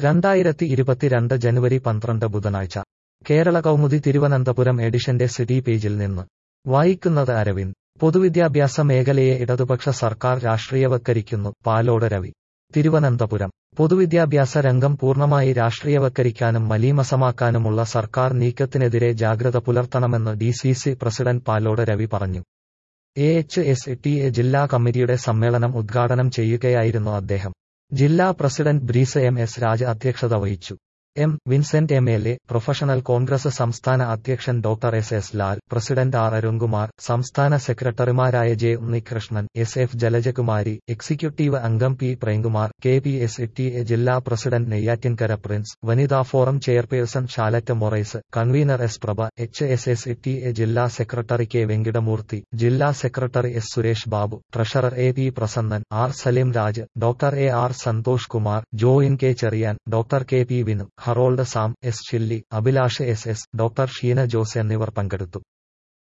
രണ്ടായിരത്തി ഇരുപത്തിരണ്ട് ജനുവരി പന്ത്രണ്ട് ബുധനാഴ്ച കേരള കൗമുദി തിരുവനന്തപുരം എഡിഷന്റെ സിറ്റി പേജിൽ നിന്ന് വായിക്കുന്നത് അരവിന്ദ് പൊതുവിദ്യാഭ്യാസ മേഖലയെ ഇടതുപക്ഷ സർക്കാർ രാഷ്ട്രീയവൽക്കരിക്കുന്നു പാലോട് രവി തിരുവനന്തപുരം പൊതുവിദ്യാഭ്യാസ രംഗം പൂർണ്ണമായി രാഷ്ട്രീയവൽക്കരിക്കാനും മലീമസമാക്കാനുമുള്ള സർക്കാർ നീക്കത്തിനെതിരെ ജാഗ്രത പുലർത്തണമെന്ന് D C C president Palode Ravi പറഞ്ഞു A H S T A ജില്ലാ കമ്മിറ്റിയുടെ സമ്മേളനം ഉദ്ഘാടനം ചെയ്യുകയായിരുന്നു അദ്ദേഹം ജില്ലാ പ്രസിഡന്റ് ബ്രീസ് എം എസ് രാജ അധ്യക്ഷത വഹിച്ചു M Vincent M L A professional Congress സംസ്ഥാന അധ്യക്ഷൻ doctor S S Lal president R Arunkumar സംസ്ഥാന സെക്രട്ടറിമാരായ J Unnikrishnan S F Jalajakumari executive അംഗം P Premkumar K P S T A ജില്ലാ പ്രസിഡന്റ് നെയ്യാറ്റിൻകര പ്രിൻസ് വനിതാ forum chairperson ഷാലറ്റ് Moraes convener S Prabha H S S T A ജില്ലാ secretary K Venkitamoorthy ജില്ലാ secretary S Suresh Babu treasurer A P Prasannan R Saleem Raj doctor A R Santhosh Kumar join K Cheriyan doctor K P Vinu Harold Sam S ചില്ലി Abhilash S S doctor Sheena Jose എന്നിവർ പങ്കെടുത്തു